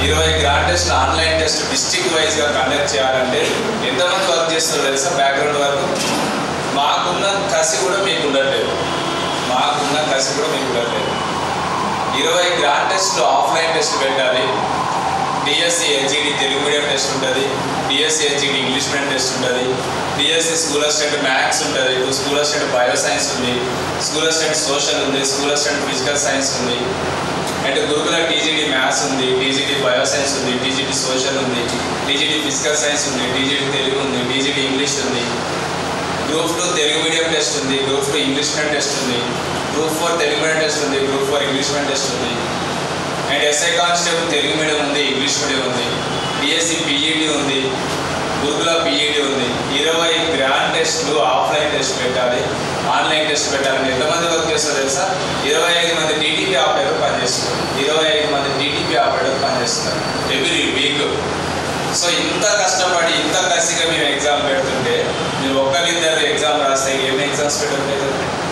ఇరవై grand test online test district వైజ్గా conduct చేయాలంటే ఎంతమంది వర్క్ చేస్తారో తెలుసా బ్యాక్గ్రౌండ్ వరకు మాకున్న కసి కూడా మీకు ఉండట్లేదు మాకున్న కసి కూడా మీకు ఉండట్లేదు ఇరవై గ్రాండ్ టెస్ట్లు ఆఫ్లైన్ టెస్ట్ పెట్టాలి DSC LGD Telugu medium test ఉంటుంది DSC LGD English medium test ఉంటుంది డిఎస్సి స్కూల్ అసిస్టెంట్ మ్యాథ్స్ ఉంటుంది స్కూల్ అసిస్టెంట్ బయో సైన్స్ ఉంది స్కూల్ అసిస్టెంట్ సోషల్ ఉంది స్కూల్ అసిస్టెంట్ ఫిజికల్ సైన్స్ ఉంది అండ్ గురుకుల టీజీడీ మ్యాథ్స్ ఉంది టీజీడీ బయో సైన్స్ ఉంది TGD social ఉంది TGD physical science ఉంది TGD Telugu ఉంది టీజీడీ ఇంగ్లీష్ ఉంది group two Telugu medium test ఉంది group two English medium test ఉంది group four Telugu medium test ఉంది group four English medium test ఉంది and SI constable Telugu medium ఉంది ఇంగ్లీష్ మీడియం ఉంది బిఎస్సి పిఈడి ఉంది గురుకుల పిఈడి ఉంది ఇరవై గ్రాండ్ టెస్ట్లు ఆఫ్లైన్ టెస్ట్ పెట్టాలి ఆన్లైన్ టెస్ట్ పెట్టాలని ఎంతమంది వర్క్ చేస్తారో తెలుసా ఇరవై ఐదు మంది టీటీపీ ఆపరేటర్ పనిచేస్తున్నారు ఇరవై ఐదు మంది టీటీపీ ఆపరేటర్ పనిచేస్తున్నారు ఎవ్రీ వీక్ సో ఇంత కష్టపడి ఇంత కసిగా మేము ఎగ్జామ్ పెడుతుంటే మీరు ఒక్కరిద్దరు ఎగ్జామ్ రాస్తే ఏమి ఎగ్జామ్స్ పెట్టలేదు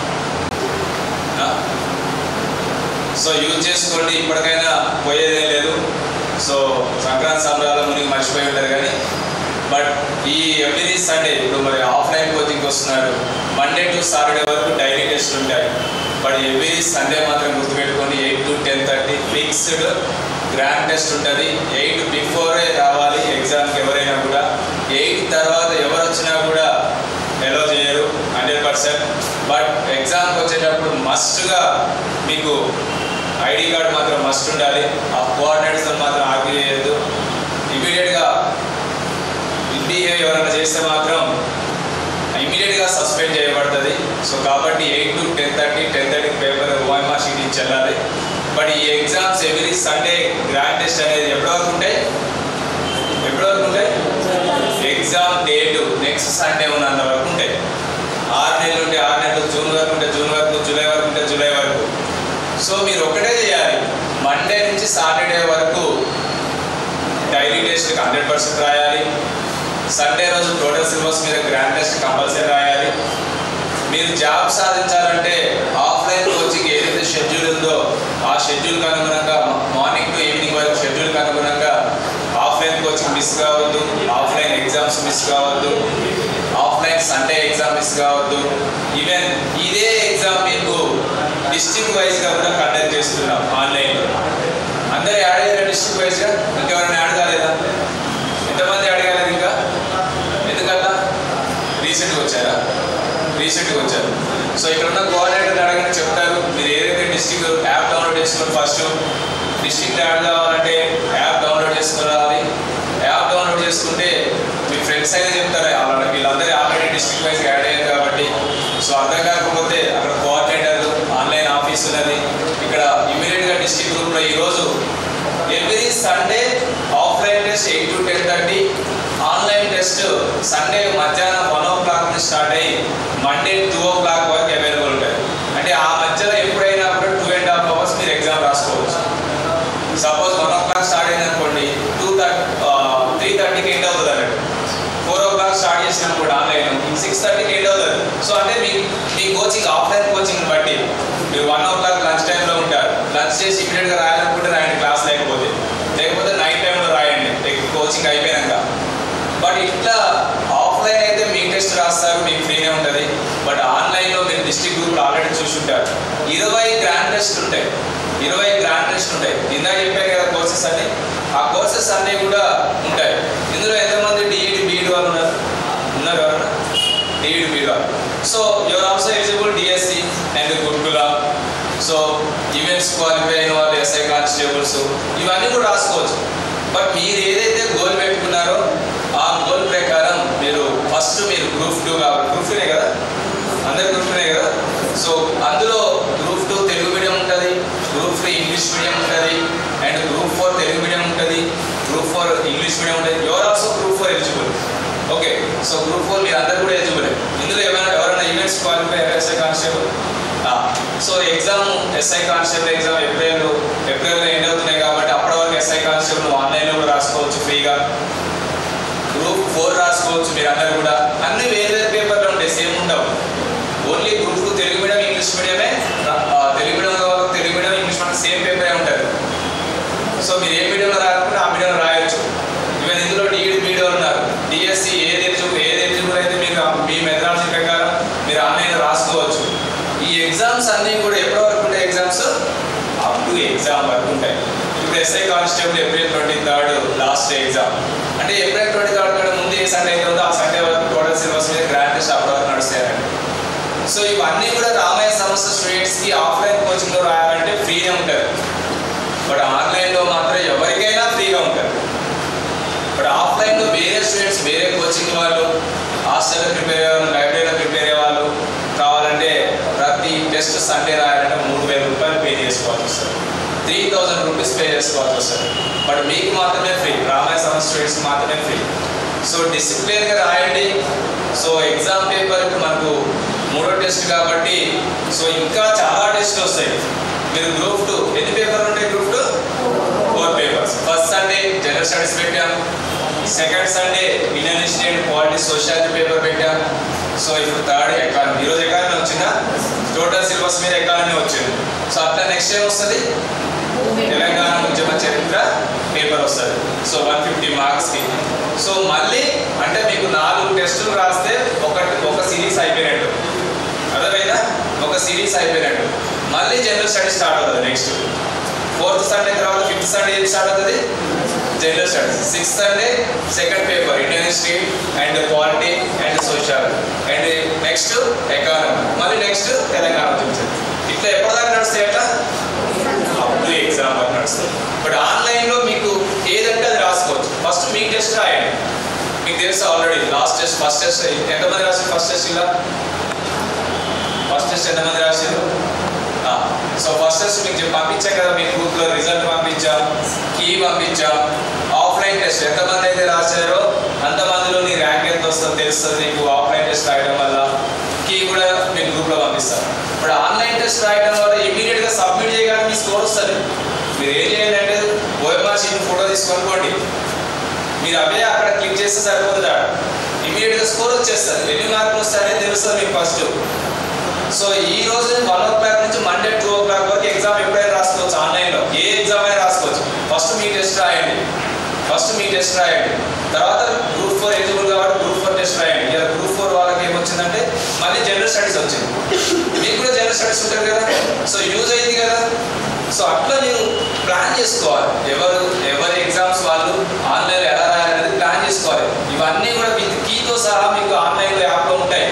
సో యూజ్ చేసుకోండి ఇప్పటికైనా పోయేదేం లేదు సో సంక్రాంతి సంబరాల మునిగి మర్చిపోయి ఉంటారు కానీ బట్ ఈ ఎవ్రీ సండే ఇప్పుడు మరి ఆఫ్లైన్ కోచింగ్ వస్తున్నారు మండే టు సాటర్డే వరకు డైలీ టెస్ట్ ఉంటాయి బట్ ఎవ్రీ సండే మాత్రం గుర్తుపెట్టుకోండి eight to ten thirty fixed grand test ఉంటుంది ఎయిట్ బిఫోరే రావాలి ఎగ్జామ్కి ఎవరైనా కూడా ఎయిట్ తర్వాత ఎవరు వచ్చినా కూడా ఎలో చేయరు హండ్రెడ్ పర్సెంట్ బట్ ఎగ్జామ్కి వచ్చేటప్పుడు మస్ట్గా మీకు ఐడి కార్డ్ మాత్రం మస్ట్ ఉండాలి ఆ కోఆర్డినేట్స్తో మాత్రం ఆర్గ్యూ చేయొద్దు ఇమీడియట్గా మిస్బిహేవ్ ఎవరైనా చేస్తే మాత్రం ఇమీడియట్గా సస్పెండ్ చేయబడుతుంది సో కాబట్టి eight to ten thirty ten thirty paper OMR sheet ఇచ్చి వెళ్ళాలి బట్ ఈ exams every Sunday grand test అనేది ఎప్పటి వరకు ఉంటాయి ఎప్పటి వరకు ఉంటాయి ఎగ్జామ్ డేట్ నెక్స్ట్ సండే ఉన్నంత వరకు ఉంటాయి ఆరు నెలలు ఉంటే ఆరు నెలలు జూన్ వరకు ఉంటే జూన్ వరకు జూలై వరకు ఉంటే జూలై వరకు సో మీరు ఒకటే చేయాలి మండే నుంచి సాటర్డే వరకు డైలీ టెస్ట్ హండ్రెడ్ పర్సెంట్ రాయాలి సండే రోజు టోటల్ సిలబస్ మీద గ్రాండ్ టెస్ట్ కంపల్సరీ రాయాలి మీరు జాబ్ సాధించాలంటే ఆఫ్లైన్ కోచింగ్ ఏదైతే షెడ్యూల్ ఉందో ఆ షెడ్యూల్కి అనుగుణంగా మార్నింగ్ టు ఈవినింగ్ వరకు షెడ్యూల్కి అనుగుణంగా ఆఫ్లైన్ కోచింగ్ మిస్ కావద్దు ఆఫ్లైన్ ఎగ్జామ్స్ మిస్ కావద్దు ఆఫ్లైన్ సండే ఎగ్జామ్ మిస్ కావద్దు ఈవెన్ ఇదే ఎగ్జామ్ మీకు డిస్ట్రిక్ట్ వైజ్గా కూడా కండక్ట్ చేస్తున్నాం ఆన్లైన్లో అందరు యాడ్ అయ్యారా డిస్ట్రిక్ట్ వైజ్గా ఇంకెవరైనా యాడ్ కాలేదా ఎంతమంది యాడ్ కాలేదు ఇంకా ఎందుకల్లా రీసెంట్గా వచ్చారా రీసెంట్గా వచ్చారు సో ఇక్కడ ఉన్న కోఆర్డినేటర్ అడగని చెప్తారు మీరు ఏదైతే డిస్ట్రిక్ట్ యాప్ డౌన్లోడ్ చేసుకుని ఫస్ట్ డిస్ట్రిక్ట్ యాడ్ కావాలంటే యాప్ డౌన్లోడ్ చేసుకోవాలి యాప్ డౌన్లోడ్ చేసుకుంటే మీ ఫ్రెండ్స్ అయితే చెప్తారు వాళ్ళ వీళ్ళందరూ ఆల్రెడీ డిస్ట్రిక్ట్ వైజ్ యాడ్ అయ్యారు కాబట్టి సో అర్థం కాకపోతే అక్కడ కోఆర్డినేటర్ ఆన్లైన్ ఆఫీస్ ఉన్నది ఇక్కడ ఇమీడియట్గా డిస్ట్రిక్ట్ గ్రూప్లో ఈరోజు every Sunday offline test eight to ten thirty online test Sunday మధ్యాహ్నం వన్ ఓ క్లాక్ నుంచి స్టార్ట్ అయ్యి మండే టూ ఓ క్లాక్ వరకు అవైలబుల్ ఉంటాయి అంటే ఆ మధ్యలో ఎప్పుడైనా కూడా టూ అండ్ హాఫ్ అవర్స్ మీరు ఎగ్జామ్ రాసుకోవచ్చు suppose one o'clock start అయింది అనుకోండి టూ థర్టీ త్రీ థర్టీకి ఎండ్ అవుతుంది అన్నట్టు ఫోర్ ఓ క్లాక్ స్టార్ట్ చేసినాం కూడా ఆన్లైన్ సిక్స్ థర్టీకి ఎండ్ అవుతుంది సో అంటే మీ మీ కోచింగ్ ఆఫ్లైన్ కోచింగ్ బట్టి మీరు వన్ ఓ క్లాక్ లంచ్ టైంలో ఉంటారు లంచ్ చేసి ఇమీడియట్గా రాయాలనుకుంటే రాయండి క్లాస్ లేకపోతే లేకపోతే నైట్ టైంలో రాయండి కోచింగ్ అయిపోయాక బట్ ఇట్లా ఆఫ్లైన్ అయితే మీ టెస్ట్ రాస్తారు మీకు ఫ్రీనే ఉంటుంది బట్ ఆన్లైన్లో మీరు డిస్ట్రిక్ట్ గ్రూప్లో ఆల్రెడీ చూసుంటారు ఇరవై గ్రాండ్ టెస్ట్ ఉంటాయి ఇరవై గ్రాండ్ టెస్ట్ ఉంటాయి ఇందాక చెప్పారు కదా కోర్సెస్ అన్ని ఆ కోర్సెస్ అన్నీ కూడా ఉంటాయి ఇందులో ఎంతమంది డిఈడి బీఈడి వాళ్ళు ఉన్నారు ఉన్నారు ఎవరన్నా డిఈడి బీఈడి వాళ్ళు so your also eligible DSC and Gurukula so events qualify అయిన వాళ్ళు ఎస్ఐ కానిస్టేబుల్స్ ఇవన్నీ కూడా రాసుకోవచ్చు బట్ మీరు ఏదైతే గోల్ పెట్టుకున్నారో ఆ గోల్ ప్రకారం మీరు ఫస్ట్ మీరు గ్రూప్ టూ కావాలి గ్రూప్ టూనే కదా అందరు గ్రూప్ టూనే కదా సో అందులో గ్రూప్ టూ తెలుగు మీడియం ఉంటుంది గ్రూప్ త్రీ ఇంగ్లీష్ మీడియం ఉంటుంది and group four Telugu medium ఉంటుంది గ్రూప్ ఫోర్ ఇంగ్లీష్ మీడియం ఉంటుంది your also group four eligible okay so group four మీరు అందరు కూడా ఎలిజిబుల్ ఇందులో ఏమైనా ఎవరైనా events qualify SI constable so exam SI constable exam April ఏప్రిల్లో ఎండ్ అవుతున్నాయి కాబట్టి అప్పటి వరకు ఎస్ఐ కానిస్టేబుల్ నువ్వు ఆన్లైన్లో కూడా రాసుకోవచ్చు ఫ్రీగా గ్రూప్ ఫోర్ రాసుకోవచ్చు మీరు అందరు కూడా అన్ని వేరు వేరు పేపర్లు ఉంటాయి సేమ్ ఉండవు only group two Telugu medium English మీడియమే రా- ఆ, తెలుగు మీడియం వాళ్ళకి Telugu medium English medium same పేపరే ఉంటుంది సో మీరు ఏ మీడియంలో రాకుండా ఆ రాసుకోవచ్చు ఈ ఎగ్జామ్స్ అన్నీ కూడా ఎప్పటి వరకు ఉంటాయి ఎగ్జామ్స్ అప్ టు ఎగ్జామ్ వరకు ఉంటాయి ఇప్పుడు SI constable April twenty third last exam అంటే ఏప్రిల్ ట్వంటీ థర్డ్ కంటే ముందు ఏ సండే అయితే ఉందో ఆ సండే వరకు టోటల్ సిలబస్ మీద గ్రాండ్ టెస్ట్ అప్పటి వరకు నడుస్తాయండి సో ఇవన్నీ కూడా రామయ్య సంస్థ స్టూడెంట్స్కి ఆఫ్లైన్ కోచింగ్లో రాయాలంటే ఫ్రీగా ఉంటుంది బట్ ఆన్లైన్లో మాత్రం ఎవరికైనా ఫ్రీగా ఉంటుంది బట్ ఆఫ్లైన్లో వేరే స్టూడెంట్స్ వేరే కోచింగ్ వాళ్ళు హాస్టల్లో ప్రిపేర్ అయ్యే వాళ్ళు లైబ్రరీలో ప్రిపేర్ అయ్యే వాళ్ళు కావాలంటే ప్రతి టెస్ట్ సండే రాయాలంటే మూడు వేల రూపాయలు పే చేసుకోవాల్సి వస్తుంది త్రీ థౌజండ్ రూపీస్ పే చేసుకోవాల్సి వస్తుంది బట్ మీకు మాత్రమే ఫ్రీ రామాయ సంస్థ స్టూడెంట్స్ మాత్రమే ఫ్రీ సో డిసిప్లిన్గా రాయండి సో ఎగ్జామ్ పేపర్ మనకు మూడో టెస్ట్ కాబట్టి సో ఇంకా చాలా టెస్ట్లు వస్తాయి మీరు గ్రూప్ టూ ఎన్ని పేపర్లు ఉంటాయి group two four papers first Sunday general studies పెట్టాం second Sunday Indian history and polity sociology paper పెట్టాం సో ఇప్పుడు థర్డ్ ఎకానమీ ఈరోజు ఎకానమీ వచ్చిందా టోటల్ సిలబస్ మీద ఎకానమీ వచ్చింది సో అట్లా నెక్స్ట్ ఏం వస్తుంది తెలంగాణ ఉద్యమ చరిత్ర పేపర్ వస్తుంది సో వన్ ఫిఫ్టీ మార్క్స్కి సో మళ్ళీ అంటే మీకు నాలుగు టెస్టులు రాస్తే ఒకటి ఒక సిరీస్ అయిపోయినట్టు అర్థమైందా ఒక సిరీస్ అయిపోయినట్టు మళ్ళీ జనరల్ స్టడీస్ స్టార్ట్ అవుతుంది నెక్స్ట్ ఫోర్త్ సండే తర్వాత ఫిఫ్త్ సండే ఏం స్టార్ట్ అవుతుంది general studies sixth Sunday second paper Indian history and polity and social and next economy మళ్ళీ నెక్స్ట్ తెలంగాణ గురించి ఇట్లా ఎప్పటిదాకా నడుస్తాయి అట్లా అప్పుడు ఎగ్జామ్ వరకు నడుస్తుంది బట్ ఆన్లైన్లో మీకు ఏదంటే అది రాసుకోవచ్చు ఫస్ట్ మీ టెస్ట్ రాయండి మీకు తెలుసు already last test first test ఎంతమంది రాశారు ఫస్ట్ టెస్ట్ ఇలా ఫస్ట్ టెస్ట్ ఎంతమంది రాశారు సో ఫస్ట్ టెస్ట్ మీకు చెప్పి పంపించాం కదా మీ గ్రూప్లో రిజల్ట్ పంపించాం కీ పంపించాం ఆఫ్లైన్ టెస్ట్ ఎంతమంది అయితే రాశారో అంతమందిలో నీ ర్యాంక్ ఎంత వస్తుందో తెలుస్తుంది నీకు ఆఫ్లైన్ టెస్ట్ రాయడం వల్ల కీ కూడా మీ గ్రూప్లో పంపిస్తాం ఇప్పుడు ఆన్లైన్ టెస్ట్ రాయడం వల్ల ఇమీడియట్గా సబ్మిట్ చేయగానే మీ స్కోర్ వస్తుంది మీరు ఏం చేయండి అంటే ఓఎంఆర్ షీట్ ఫోటో తీసుకొనుకోండి మీరు అవే అక్కడ క్లిక్ చేస్తే సరిపోతుందా ఇమీడియట్గా స్కోర్ వచ్చేస్తుంది ఎన్ని మార్కులు వస్తాయని తెలుస్తుంది మీకు ఫస్ట్ సో ఈ రోజు వన్ ఓ క్లాక్ నుంచి మండే టూ ఓ క్లాక్ వరకు ఎగ్జామ్ ఎప్పుడైనా రాసుకోవచ్చు ఆన్లైన్లో ఏ ఎగ్జామ్ అయినా రాసుకోవచ్చు ఫస్ట్ మీ టెస్ట్ రాయండి ఫస్ట్ మీ టెస్ట్ రాయండి తర్వాత గ్రూప్ ఫోర్ ఎలిజిబుల్ కాబట్టి గ్రూప్ ఫోర్ టెస్ట్ రాయండి ఇలా గ్రూప్ ఫోర్ వాళ్ళకి ఏమొచ్చిందంటే మళ్ళీ జనరల్ స్టడీస్ వచ్చింది మీకు కూడా జనరల్ స్టడీస్ ఉంటుంది కదా సో యూజ్ అయింది కదా సో అట్లా మీరు ప్లాన్ చేసుకోవాలి ఎవరు ఎవరి ఎగ్జామ్స్ వాళ్ళు ఆన్లైన్లో ఎలా రాయాలనేది ప్లాన్ చేసుకోవాలి ఇవన్నీ కూడా విత్ కీతో సహా మీకు ఆన్లైన్లో యాప్లో ఉంటాయి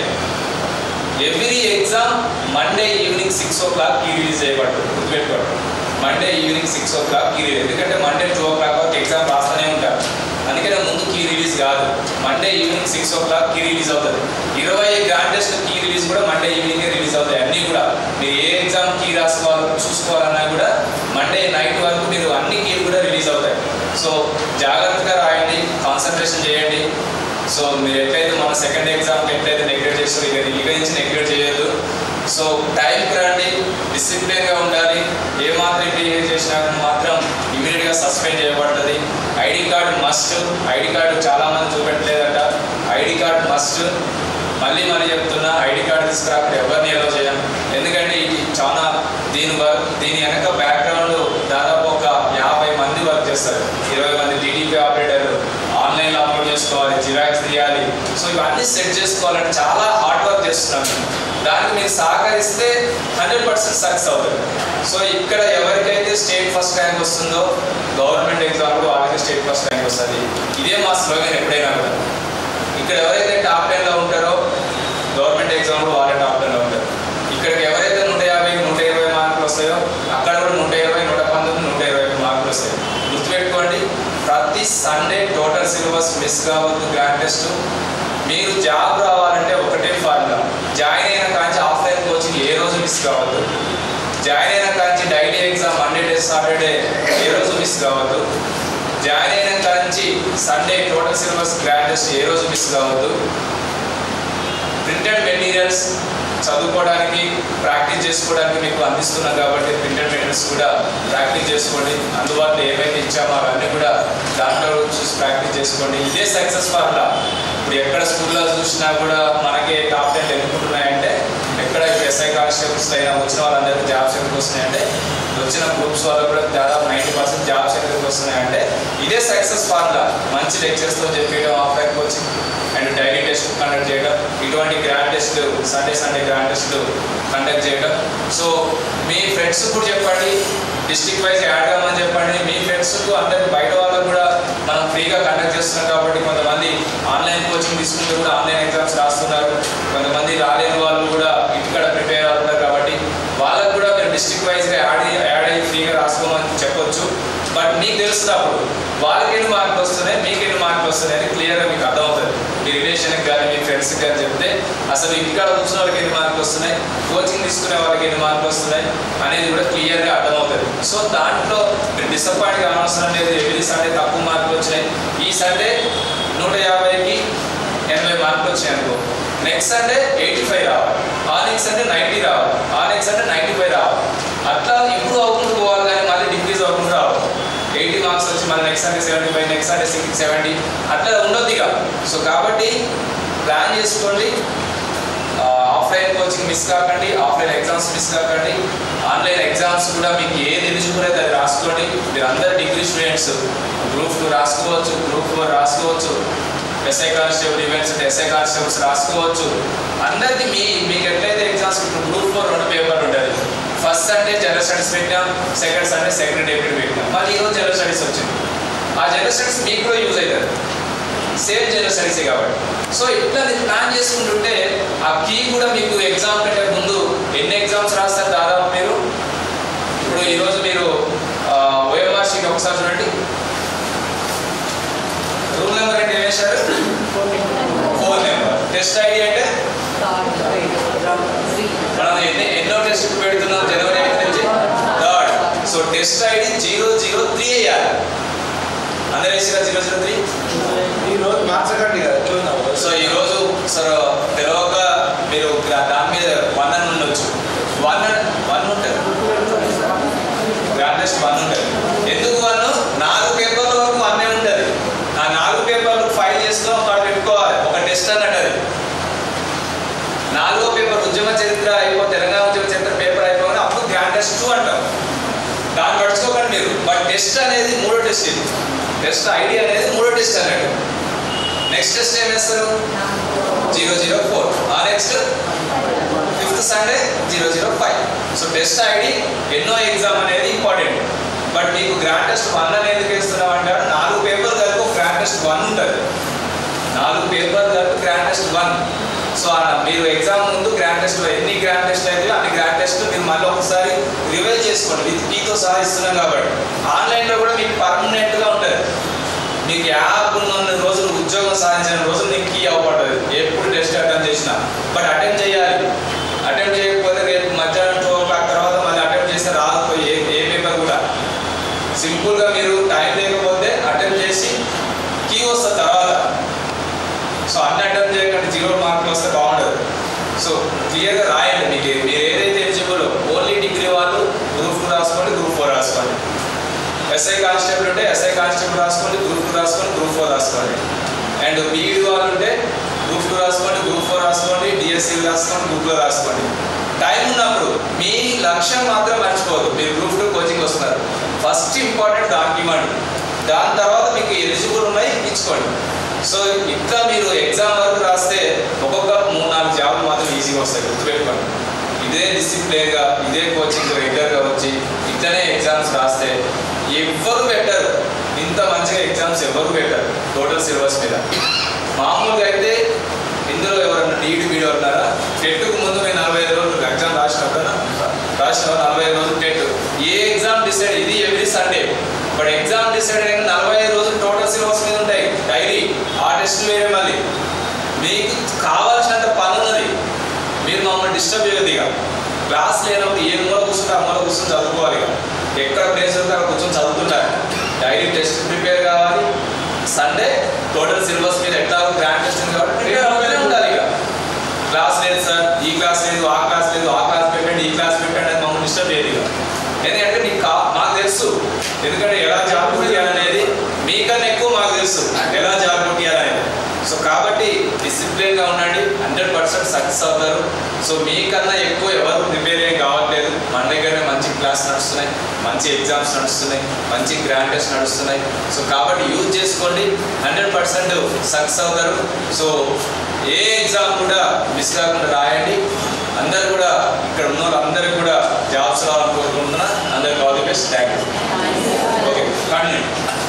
every exam Monday evening six o'clock key release చేయబట్టు గుర్తుపెట్టుకోండి Monday evening six o'clock key release ఎందుకంటే మండే టూ ఓ క్లాక్ వరకు ఎగ్జామ్ రాస్తూనే ఉంటారు అందుకనే ముందు కీ రిలీజ్ కాదు Monday evening six o'clock key release అవుతుంది ఇరవై గ్రాండ్ టెస్ట్ కీ రిలీజ్ కూడా మండే ఈవినింగ్ రిలీజ్ అవుతాయి అన్నీ కూడా మీరు ఏ ఎగ్జామ్ కీ రాసుకోవాలి చూసుకోవాలన్నా కూడా మండే నైట్ వరకు మీరు అన్ని కీలు కూడా రిలీజ్ అవుతాయి సో జాగ్రత్తగా రాయండి కాన్సన్ట్రేషన్ చేయండి సో మీరు ఎట్లయితే మన సెకండ్ ఎగ్జామ్కి ఎట్లయితే నెగ్లెక్ట్ చేస్తారో ఇక ఇక నుంచి నెగ్లెక్ట్ చేయొద్దు సో టైంకి రండి డిసిప్లిన్గా ఉండాలి ఏ మాత్రం బిహేవ్ చేసినా కానీ మాత్రం ఇమీడియట్గా సస్పెండ్ చేయబడుతుంది ID card must ID card చాలామంది చూపెట్టలేదట ఐడి కార్డు మస్ట్ మళ్ళీ మళ్ళీ చెప్తున్నా ఐడి కార్డు తీసుకురాకుండా ఎవరిని ఎలా చేయం ఎందుకంటే ఇది చాలా దీని వర్క్ దీని వెనక బ్యాక్గ్రౌండ్ దాదాపు ఒక యాభై మంది వర్క్ చేస్తారు ఇరవై మంది టీడీపీ ఆపరేటర్లు ఆన్లైన్లో అప్లోడ్ చేసుకోవాలి జిరాక్స్ తీయాలి సో ఇవన్నీ సెట్ చేసుకోవాలంటే చాలా హార్డ్ వర్క్ చేస్తున్నాను దానికి మీరు సహకరిస్తే హండ్రెడ్ పర్సెంట్ సక్సెస్ అవుతుంది సో ఇక్కడ ఎవరికైతే స్టేట్ ఫస్ట్ ర్యాంక్ వస్తుందో గవర్నమెంట్ ఎగ్జామ్ కూడా వాళ్ళకి స్టేట్ ఫస్ట్ ర్యాంక్ వస్తుంది ఇదే మా స్లోగన్ ఎప్పుడైనా కూడా ఇక్కడ ఎవరైతే టాప్ టెన్లో ఉంటారో గవర్నమెంట్ ఎగ్జామ్లో వాళ్ళే టాప్ టెన్లో ఉంటారు ఇక్కడికి ఎవరైతే నూట యాభై నూట ఇరవై మార్కులు వస్తాయో అక్కడ కూడా నూట ఇరవై నూట పంతొమ్మిది నూట ఇరవై మార్కులు వస్తాయి గుర్తుపెట్టుకోండి ప్రతి సండే టోటల్ సిలబస్ మిస్ కావద్దు గ్రాండ్ టెస్ట్ మీరు జాబ్ రావాలంటే ఒకటే ఫార్ములా జాయిన్ అయిన కాంచి ఆఫ్లైన్ కోచింగ్ ఏ రోజు మిస్ కావద్దు జాయిన్ అయిన కాంచి daily exam Monday day Saturday ఏ రోజు మిస్ కావద్దు జాయిన్ అయిన కాంచి Sunday total syllabus grand test ఏ రోజు మిస్ కావద్దు ప్రింటెడ్ మెటీరియల్స్ చదువుకోవడానికి ప్రాక్టీస్ చేసుకోవడానికి మీకు అందిస్తున్నాం కాబట్టి ప్రింటెడ్ మెటీరియల్స్ కూడా ప్రాక్టీస్ చేసుకోండి అందుబాటులో ఏవైతే ఇచ్చామో అవన్నీ కూడా దాంట్లో చూసి ప్రాక్టీస్ చేసుకోండి ఇదే సక్సెస్ ఫార్ములా ఇప్పుడు ఎక్కడ స్కూల్లో చూసినా కూడా మనకి టాప్ టెన్ ఎన్నుకుంటున్నాయంటే ఎక్కడ ఇప్పుడు ఎస్ఐ కానిస్టేబుల్స్ అయినా వచ్చిన వాళ్ళందరికీ జాబ్స్ ఎందుకు వస్తున్నాయంటే వచ్చిన గ్రూప్స్ వాళ్ళు కూడా దాదాపు నైంటీ పర్సెంట్ జాబ్స్ ఎందుకు వస్తున్నాయంటే ఇదే సక్సెస్ ఫార్ములా మంచి లెక్చర్స్తో చెప్పేయడం offline coaching and daily test conduct చేయడం ఇటువంటి grand test Sunday Sunday grand test conduct చేయడం సో మీ ఫ్రెండ్స్ కూడా చెప్పండి డిస్ట్రిక్ట్ వైజ్ యాడ్ కామని చెప్పండి మీ ఫ్రెండ్స్కు అందరికి బయట వాళ్ళకు కూడా మనం ఫ్రీగా కండక్ట్ చేస్తున్నాం కాబట్టి కొంతమంది ఆన్లైన్ కోచింగ్ తీసుకుంటూ కూడా ఆన్లైన్ ఎగ్జామ్స్ రాస్తున్నారు కొంతమంది రాలేని వాళ్ళు కూడా ఇంటికాడ ప్రిపేర్ అవుతున్నారు కాబట్టి వాళ్ళకు కూడా మీరు డిస్ట్రిక్ట్ వైజ్గా యాడ్ అయ్యి- యాడ్ అయ్యి ఫ్రీగా రాసుకోమని చెప్పొచ్చు బట్ మీకు తెలుస్తున్నప్పుడు వాళ్ళకి ఎన్ని మార్కులు వస్తున్నాయి మీకు ఎన్ని మార్కులు వస్తున్నాయి అని క్లియర్గా మీకు అర్థమవుతుంది మీ రిలేషన్కి కానీ మీ ఫ్రెండ్స్కి కానీ చెప్తే అసలు ఇంటికాడ కూర్చున్న వాళ్ళకి ఎన్ని మార్కులు వస్తున్నాయి కోచింగ్ తీసుకునే వాళ్ళకి ఎన్ని మార్కులు వస్తున్నాయి అనేది కూడా క్లియర్గా అర్థమవుతుంది సో దాంట్లో మీరు డిసప్పాయింట్ కావాల్సిన లేదు ఎవ్రీ సండే తక్కువ మార్కులు వచ్చినాయి ఈ సండే నూట యాభైకి ఎనభై మార్కులు వచ్చాయి అనుకో నెక్స్ట్ సండే ఎయిటీ ఫైవ్ రావాలి ఆ నెక్స్ట్ సండే నైంటీ రావాలి ఆ నెక్స్ట్ సండే నైంటీ ఫైవ్ రావాలి అట్లా ఇంప్రూవ్ అవ్వకుండా పోవాలి కానీ మళ్ళీ డిక్రీజ్ అవ్వకుండా రావాలి ఎయిటీ మార్క్స్ వచ్చి మళ్ళీ next Sunday seventy five next Sunday sixty seventy అట్లా ఉండొద్దు ఇక సో కాబట్టి ప్లాన్ చేసుకోండి ఆఫ్లైన్ కోచింగ్ మిస్ కాకండి ఆఫ్లైన్ ఎగ్జామ్స్ మిస్ కాకండి ఆన్లైన్ ఎగ్జామ్స్ కూడా మీకు ఏది ఎలిజిబుల్ అయితే అది రాసుకోండి మీరు అందరు డిగ్రీ స్టూడెంట్స్ గ్రూప్ టూ రాసుకోవచ్చు గ్రూప్ ఫోర్ రాసుకోవచ్చు SI constable events SI constables రాసుకోవచ్చు అందరికీ మీ మీకు ఎట్లయితే ఎగ్జామ్స్ ఇప్పుడు గ్రూప్ ఫోర్ రెండు పేపర్లు ఉంటుంది ఫస్ట్ సండే జనరల్ స్టడీస్ పెట్టాం సెకండ్ సండే సెకండ్ డేటెడ్ పెట్టాం మళ్ళీ ఈరోజు జనరల్ స్టడీస్ వచ్చింది ఆ జనరల్ స్టడీస్ మీకు కూడా యూజ్ అవుతుంది సేమ్ జనరల్ స్టడీసే కాబట్టి సో ఇట్లా మీరు ప్లాన్ చేసుకుంటుంటే ఆ కీ కూడా మీకు ఎగ్జామ్ కంటే ముందు ఎన్ని ఎగ్జామ్స్ రాస్తారు దాదాపు మీరు ఇప్పుడు ఈరోజు మీరు ఓఎంఆర్ షీట్ ఒకసారి చూడండి రూల్ నెంబర్ అంటే ఏం వేశారు ఫోన్ నెంబర్ టెస్ట్ ఐడి అంటే మనం ఎన్ని ఎన్నో టెస్ట్ పెడుతున్నాం జనవరి ఐదు నుంచి third so test ID zero zero three వేయాలి అందరూ వేసిరా జీరో జీరో త్రీ ఈ రోజు మార్చకండి కదా చూద్దాం సో ఈరోజు సార్ తెలవక మీరు దా- దాని మీద వన్ అని ఉండొచ్చు వన్ వన్ ఉంటుంది గ్రాండెస్ట్ వన్ ఉంటుంది ఎందుకు వన్ నాలుగు పేపర్ల వరకు వన్నే ఉంటుంది ఆ నాలుగు పేపర్లు ఫైల్ చేసుకొని ఒక పెట్టుకోవాలి ఒక టెస్ట్ అన్నట్టు అది నాలుగో పేపర్ ఉద్యమ చరిత్ర అయిపో తెలంగాణ ఉద్యమ చరిత్ర పేపర్ అయిపోగానే అప్పుడు గ్రాండ్ టెస్ట్ టూ అంటాం దాన్ని పడుచుకోకండి మీరు బట్ టెస్ట్ అనేది మూడో టెస్ట్ ఇది టెస్ట్ ఐడి అనేది మూడో టెస్ట్ అన్నట్టు నెక్స్ట్ టెస్ట్ ఏం వేస్తారు జీరో జీరో ఫోర్ ఆ next fifth Sunday zero zero five so test ID ఎన్నో ఎగ్జామ్ అనేది ఇంపార్టెంట్ బట్ మీకు గ్రాండ్ టెస్ట్ వన్ అని ఎందుకు వేస్తున్నాం అంటారు నాలుగు పేపర్ కలిపి ఒక గ్రాండ్ టెస్ట్ వన్ ఉంటుంది నాలుగు పేపర్ కలిపి గ్రాండ్ టెస్ట్ వన్ సో అలా మీరు ఎగ్జామ్ ముందు గ్రాండ్ టెస్ట్ ఎన్ని గ్రాండ్ టెస్ట్ అయితే అన్ని గ్రాండ్ టెస్ట్ మీరు మళ్ళీ ఒకసారి రివైజ్ చేసుకోండి విత్ కీతో సహా ఇస్తున్నాం కాబట్టి ఆన్లైన్లో కూడా మీకు పర్మనెంట్గా ఉంటుంది మీకు యాప్ ఉన్న రోజులు ఉద్యోగం సాధించిన రోజులు నీకు కీ అవ్వబడ్డది ఎప్పుడు టెస్ట్ అటెంప్ట్ చేసినా బట్ అటెంప్ట్ చేయాలి అటెంప్ట్ చేయకపోతే రేపు మధ్యాహ్నం టూ ఓ క్లాక్ తర్వాత మళ్ళీ అటెంప్ట్ చేస్తే రాదు ఏ ఏ పేపర్ కూడా సింపుల్గా మీరు టైం లేకపోతే అటెంప్ట్ చేసి కీ వస్తుంది తర్వాత సో అన్ని అటెంప్ట్ చేయకండి జీరో మార్కులు వస్తే బాగుండదు సో క్లియర్గా రాయండి మీకు మీరు ఏదైతే ఎలిజిబుల్ ఓన్లీ డిగ్రీ వాళ్ళు గ్రూప్ టూ రాసుకోండి గ్రూప్ ఫోర్ రాసుకోండి ఎస్ఐ కానిస్టేబుల్ ఉంటే ఎస్ఐ కానిస్టేబుల్ రాసుకోండి గ్రూప్ టూ రాసుకోండి గ్రూప్ ఫోర్ రాసుకోండి అండ్ బీఈడి వాళ్ళు ఉంటే గ్రూప్ టూ రాసుకోండి గ్రూప్ ఫోర్ రాసుకోండి డిఎస్సీ రాసుకోండి గ్రూప్లో రాసుకోండి టైం ఉన్నప్పుడు మీ లక్ష్యం మాత్రం మర్చిపోదు మీరు గ్రూప్ టూ కోచింగ్ వస్తున్నారు ఫస్ట్ ఇంపార్టెంట్ దానికి ఇవ్వండి దాని తర్వాత మీకు ఎలిజిబుల్ ఉన్నాయి ఇచ్చుకోండి సో ఇట్లా మీరు ఎగ్జామ్ వరకు రాస్తే ఒక్కొక్క మూడు నాలుగు జాబులు మాత్రం ఈజీగా వస్తాయి గుర్తుపెట్టుకోండి ఇదే డిసిప్లిన్గా ఇదే కోచింగ్ రెగ్యులర్గా వచ్చి ఇట్లనే ఎగ్జామ్స్ రాస్తే ఎవ్వరు పెట్టరు ఇంత మంచిగా ఎగ్జామ్స్ ఎవరు పెట్టరు టోటల్ సిలబస్ మీద మామూలుగా అయితే ఇందులో ఎవరన్నా నీటి వీడియో ఉన్నారా టెట్కు ముందు నేను నలభై ఐదు రోజులు ఎగ్జామ్ రాసినప్పుడు రాసిన నలభై ఐదు రోజులు టెట్ ఏ ఎగ్జామ్ డిసైడ్ ఇది every Sunday but exam decide అయిన నలభై ఐదు రోజులు టోటల్ సిలబస్ మీద ఉంటాయి డైరీ ఆ టెస్ట్ వేరే మళ్ళీ మీకు కావాల్సినంత పని ఉన్నది మీరు మమ్మల్ని డిస్టర్బ్ చేయదు ఇక క్లాస్ లేనప్పుడు ఏ మూల కూర్చుంటే ఆ మూల కూర్చొని చదువుకోవాలి ఇక ఎక్కడ ప్లేస్ ఉంటే అక్కడ కూర్చొని చదువుతుంటారు డైరీ టెస్ట్ ప్రిపేర్ కావాలి సండే టోటల్ సిలబస్ మీద ఎట్లా గ్రాండ్ టెస్ట్ ఉంది కాబట్టి ప్రిపేర్ అవుతూనే ఉండాలి ఇక క్లాస్ లేదు సార్ ఈ క్లాస్ లేదు ఆ క్లాస్ లేదు ఆ క్లాస్ పెట్టండి ఈ క్లాస్ పెట్టండి అని మమ్మల్ని డిస్టర్బ్ చేయదు ఇక ఎందుకంటే నీకు కా మాకు తెలుసు ఎందుకంటే ఎలా జాబ్ కొట్టియాలనేది మీకన్నా ఎక్కువ మాకు తెలుసు ఎలా జాబ్ కొట్టియాలనేది సో కాబట్టి డిసిప్లిన్గా ఉండండి అండ్ హండ్రెడ్ పర్సెంట్ సక్సెస్ అవుతారు సో మీకన్నా ఎక్కువ ఎవరు ప్రిపేర్ ఏం కావట్లేదు మన దగ్గరనే మంచి క్లాస్ నడుస్తున్నాయి మంచి ఎగ్జామ్స్ నడుస్తున్నాయి మంచి గ్రాండ్ టెస్ట్ నడుస్తున్నాయి సో కాబట్టి యూజ్ చేసుకోండి హండ్రెడ్ పర్సెంట్ సక్సెస్ అవుతారు సో ఏ ఎగ్జామ్ కూడా మిస్ కాకుండా రాయండి అందరు కూడా ఇక్కడ ఉన్న వాళ్ళందరికీ కూడా జాబ్స్ రావాలని కోరుకుంటున్నా అందరికి all the best thank you okay continue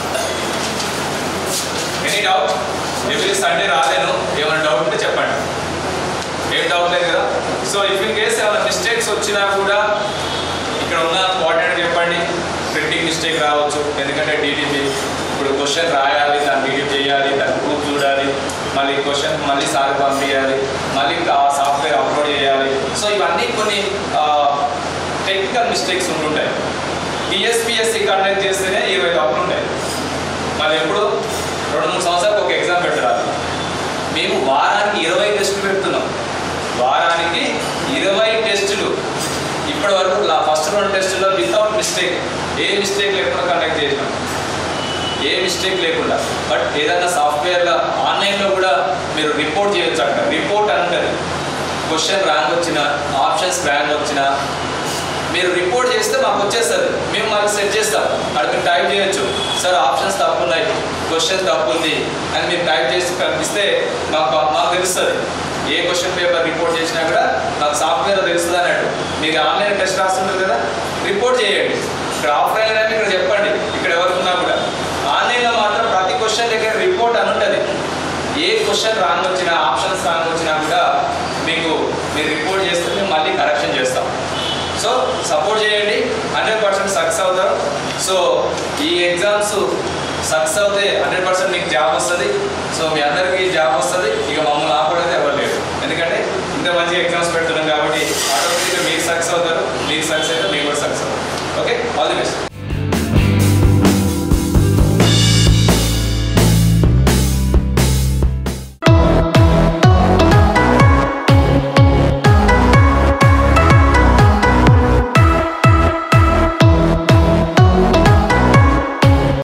any doubt every Sunday రాలేను ఏమైనా డౌట్ ఉంటే చెప్పండి ఏం డౌట్ లేదు కదా సో ఇఫ్ ఇన్ కేస్ ఏమైనా మిస్టేక్స్ వచ్చినా కూడా ఇక్కడ ఉన్న ఇంపార్టెంట్ చెప్పండి ప్రింటింగ్ మిస్టేక్ రావచ్చు ఎందుకంటే డీటీపీ ఇప్పుడు క్వశ్చన్ రాయాలి దాన్ని డీటీప్ చేయాలి దాన్ని ప్రూఫ్ చూడాలి మళ్ళీ క్వశ్చన్ మళ్ళీ సార్ పంపించాలి మళ్ళీ ఆ సాఫ్ట్వేర్ అప్లోడ్ చేయాలి సో ఇవన్నీ కొన్ని టెక్నికల్ మిస్టేక్స్ ఉంటుంటాయి టీఎస్పిఎస్సి కండక్ట్ చేస్తేనే ఇరవై టాప్లు ఉంటాయి మళ్ళీ ఎప్పుడు రెండు మూడు సంవత్సరాలకు ఒక ఎగ్జామ్ పెట్టరాదు మేము వారానికి ఇరవై టెస్టులు పెడుతున్నాం వారానికి ఇరవై టెస్టులు ఇప్పటి వరకు ఫస్ట్ రెండు టెస్టుల్లో వితౌట్ మిస్టేక్ ఏ మిస్టేక్ లేకుండా కండక్ట్ చేసినాం ఏ మిస్టేక్ లేకుండా బట్ ఏదైనా సాఫ్ట్వేర్లో ఆన్లైన్లో కూడా మీరు రిపోర్ట్ చేయొచ్చు అంట రిపోర్ట్ అంటారు క్వశ్చన్ ర్యాంక్ వచ్చిన ఆప్షన్స్ ర్యాంక్ వచ్చిన మీరు రిపోర్ట్ చేస్తే మాకు వచ్చేస్తుంది మేము మాకు సెట్ చేస్తాం అక్కడ మీరు టైప్ చేయొచ్చు సార్ ఆప్షన్స్ తప్పు ఉన్నాయి క్వశ్చన్ తప్పు ఉంది అని మీరు టైప్ చేసి పంపిస్తే మాకు మాకు తెలుస్తుంది ఏ క్వశ్చన్ పేపర్ రిపోర్ట్ చేసినా కూడా మాకు సాఫ్ట్వేర్ తెలుస్తుంది అన్నట్టు మీకు ఆన్లైన్ టెస్ట్ రాస్తుంటారు కదా రిపోర్ట్ చేయండి ఇక్కడ ఆఫ్లైన్ అని ఇక్కడ చెప్పండి ఇక్కడ ఎవరున్నా కూడా ఆన్లైన్లో మాత్రం ప్రతి క్వశ్చన్ దగ్గర రిపోర్ట్ అని ఉంటుంది ఏ క్వశ్చన్ రాంగ్ వచ్చినా ఆప్షన్స్ రాంగ్ వచ్చినా కూడా మీకు మీరు రిపోర్ట్ చేస్తే మేము మళ్ళీ కరెక్షన్ చేస్తాం సో సపోర్ట్ చేయండి హండ్రెడ్ పర్సెంట్ సక్సెస్ అవుతారు సో ఈ ఎగ్జామ్స్ సక్సెస్ అవుతే హండ్రెడ్ పర్సెంట్ మీకు జాబ్ వస్తుంది సో మీ అందరికీ జాబ్ వస్తుంది ఇక మమ్మల్ని ఆపే